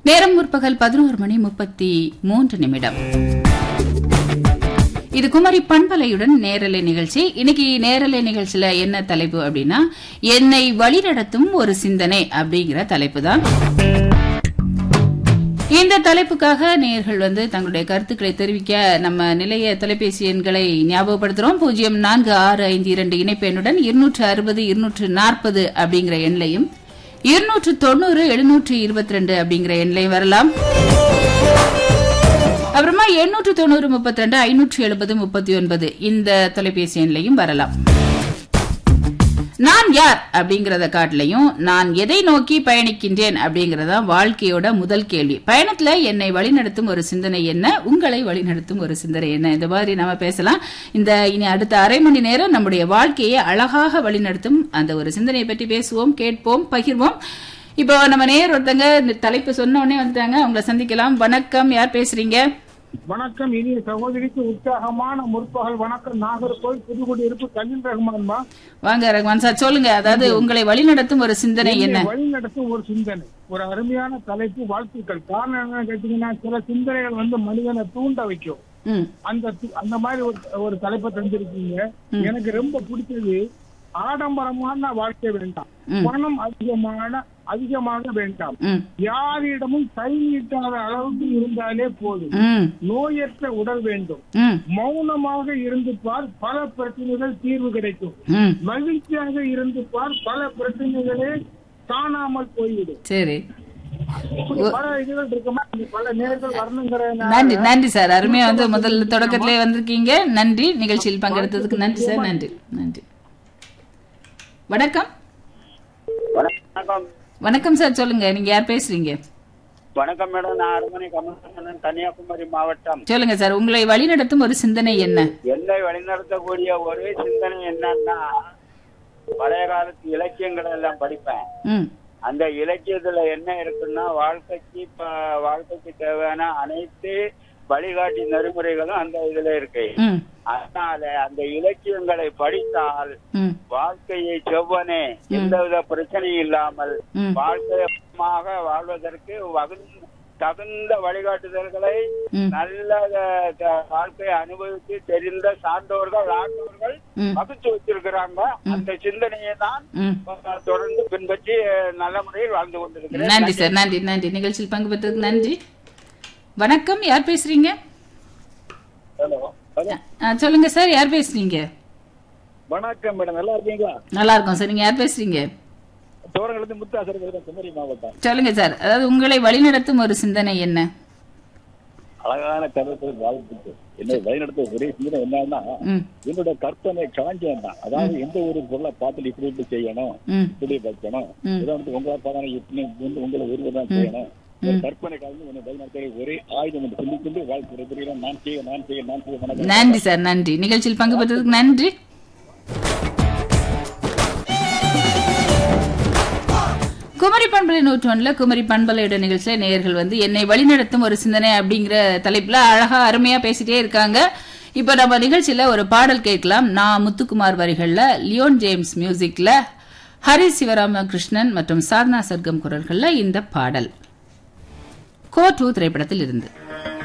நேரம் முற்பகல் பதினோரு மணி முப்பத்தி மூன்று நிமிடம் இது குமரி பண்பலையுடன் நேரலை நிகழ்ச்சி இன்னைக்கு நேரலை நிகழ்ச்சியில என்ன தலைப்பு அப்படின்னா என்னை வழிநடத்தும் ஒரு சிந்தனை அப்படிங்கிற தலைப்பு தான் இந்த தலைப்புக்காக நேயர்கள் வந்து தங்களுடைய கருத்துக்களை தெரிவிக்க நம்ம நிலைய தொலைபேசி எண்களை ஞாபகப்படுத்துறோம் பூஜ்ஜியம் நான்கு ஆறு ஐந்து இரண்டு இணைப்பு எண்ணுடன் இருநூற்று அறுபது இருநூற்று நாற்பது அப்படிங்கிற எண்ணையும் இருநூற்று தொண்ணூறு எழுநூற்று இருபத்தி ரெண்டு அப்படிங்கிற எண்ணையும் வரலாம் அப்புறமா எண்ணூற்று தொண்ணூறு முப்பத்தி ரெண்டு ஐநூற்று எழுபது முப்பத்தி ஒன்பது இந்த தொலைபேசி எண்லையும் வரலாம் நான் யார் அப்படிங்கறத காட்டிலையும் நான் எதை நோக்கி பயணிக்கின்றேன் அப்படிங்கறதா வாழ்க்கையோட முதல் கேள்வி பயணத்துல என்னை வழிநடத்தும் ஒரு சிந்தனை என்ன உங்களை வழிநடத்தும் ஒரு சிந்தனை என்ன இந்த மாதிரி நம்ம பேசலாம் இந்த இனி அடுத்த அரை மணி நேரம் நம்முடைய வாழ்க்கையை அழகாக வழிநடத்தும் அந்த ஒரு சிந்தனையை பற்றி பேசுவோம் கேட்போம் பகிர்வோம் இப்போ நம்ம நேர் ஒருத்தங்க இந்த தலைப்பு சொன்ன உடனே வந்துட்டாங்க அவங்கள சந்திக்கலாம் வணக்கம் யார் பேசுறீங்க வணக்கம் இனிய சகோதரிக்கு உற்சாகமான முற்பகல் வணக்கம் நாகர்கோவில் புதுக்குடியிருப்பு கலில் ரஹ்மான்மா வாங்க ரகுமான் சார் சொல்லுங்க அதாவது உங்களை வழிநடத்தும் ஒரு சிந்தனை என்ன வழி நடத்தும் ஒரு சிந்தனை ஒரு அருமையான தலைப்பு வாழ்த்துக்கள் காரணம் என்னன்னு கேட்டீங்கன்னா சில சிந்தனைகள் வந்து மனிதனை தூண்ட வைக்கும் ம் அந்த து- அந்த மாதிரி ஒரு ஒரு தலைப்பை தந்திருக்கீங்க எனக்கு ரொம்ப பிடிச்சது ஆடம்பரமான வாழ்க்கை வேண்டாம் ம். பணம் அதிகமான அதிகமாக வேண்டாம் ம் யாரிடமும் கை நீட்டாத அளவுக்கு இருந்தாலே போதும் ம் நோயற்ற உடல் வேண்டும் ம் மௌனமாக இருந்து பார் பல பிரச்சனைகள் தீர்வு கிடைக்கும் ம் மகிழ்ச்சியாக இருந்து பார் பல பிரச்சனைகளே காணாமல் போய்விடும் சரி இப்படி பல இதுகள் இருக்குமா இங்க பல நேர்கள் வரணுங்கிற நன்றி நன்றி சார் அருமையா வந்து முதல்ல தொடக்கத்திலே வந்திருக்கீங்க நன்றி நிகழ்ச்சியில் பங்கெடுத்ததுக்கு நன்றி சார் நன்றி நன்றி வணக்கம் வணக்கம் வணக்கம் சார் சொல்லுங்க நீங்க யார் பேசுறீங்க வணக்கம் மேடம் நான் அருமனை கமலக்கண்ணன் கன்னியாகுமரி மாவட்டம் சொல்லுங்க சார் உங்களை வழிநடத்தும் ஒரு சிந்தனை என்ன என்னை வழிநடத்தக்கூடிய ஒரே சிந்தனை என்னன்னா பழைய காலத்து இலக்கியங்களை எல்லாம் படிப்பேன் ம் அந்த இலக்கியத்துல என்ன இருக்குன்னா வாழ்க்கைக்கு ப- வாழ்க்கைக்கு தேவையான அனைத்து வழிகாட்டி நெறிமுறைகளும் அந்த இதுல இருக்கு ம் அதனால அந்த இலக்கியங்களை படித்தால் ம் வாழ்க்கையை செவ்வனே எந்தவித பிரச்சனையும் இல்லாமல் ம் வாழ்க்கையமாக வாழ்வதற்கு வகுந்த தகுந்த வழிகாட்டுதல்களை ம். நல்ல அஹ், த- வாழ்க்கையை அனுபவித்து தெரிந்த சான்றோர்கள் ஆண்டோர்கள் ம். வகுத்து வச்சிருக்கிறாங்க அந்த சிந்தனையை தான் ம் அஹ், தொடர்ந்து பின்பற்றி அஹ், நல்ல முறையில் வாழ்ந்து கொண்டிருக்கிறேன் நன்றி சார் நன்றி நன்றி நிகழ்ச்சியில் பங்கு பெற்றதுக்கு நன்றி வணக்கம் யார் பேசுறீங்க ஹலோ ஆ, சொல்லுங்க சார் யார் பேசுறீங்க வணக்கம் மேடம் நல்லா இருக்கீங்களா நல்லா இருக்கும் சார் நீங்க யார் பேசுறீங்க தோரங்களுக்கு முத்தாசர் குமரி மாவட்டம் சொல்லுங்க சார் அதாவது உங்களை வழிநடத்தும் ஒரு சிந்தனை என்ன அழகான தலைப்பு வாழ்த்துக்கு என்னை வழிநடத்த ஒரே சிந்தனை என்னன்னா ம் என்னோட கற்பனை காஞ்சம் தான் அதாவது எந்த ஒரு பொருளை பார்த்து இப்படி இப்படி செய்யணும் ம் இப்படி வைக்கணும் ம். இதை வந்து உங்களை பார்த்தா இப்படி வந்து உங்களை ஒருவர் தான் செய்யணும் ஒரு கற்பனை காலம் என்னை வழிநடத்த ஒரே ஆயுதம் என்று சொல்லிக் கொண்டு வாழ்க்கை இருக்கிறேன் நான் செய்ய நான் செய்ய நான் செய்ய வணக்கம் நன்றி சார் நன்றி நிகழ்ச்சியில் பங்கு பெற்றதுக்கு நன்றி குமரி பண்பலை நூற்றாண்டுல குமரி பண்பலையோட நிகழ்ச்சியில நேயர்கள் வந்து என்னை வழிநடத்தும் ஒரு சிந்தனை அப்படிங்கிற தலைப்புல அழகா அருமையா பேசிட்டே இருக்காங்க இப்ப நம்ம நிகழ்ச்சியில ஒரு பாடல் கேட்கலாம் நான் முத்துக்குமார் வரிகள்ல லியோன் ஜேம்ஸ் மியூசிக்ல ஹரி சிவராமகிருஷ்ணன் மற்றும் சாதனா சர்க்கம் குரல்கள்ல இந்த பாடல் கோ டூ திரைப்படத்தில் இருந்து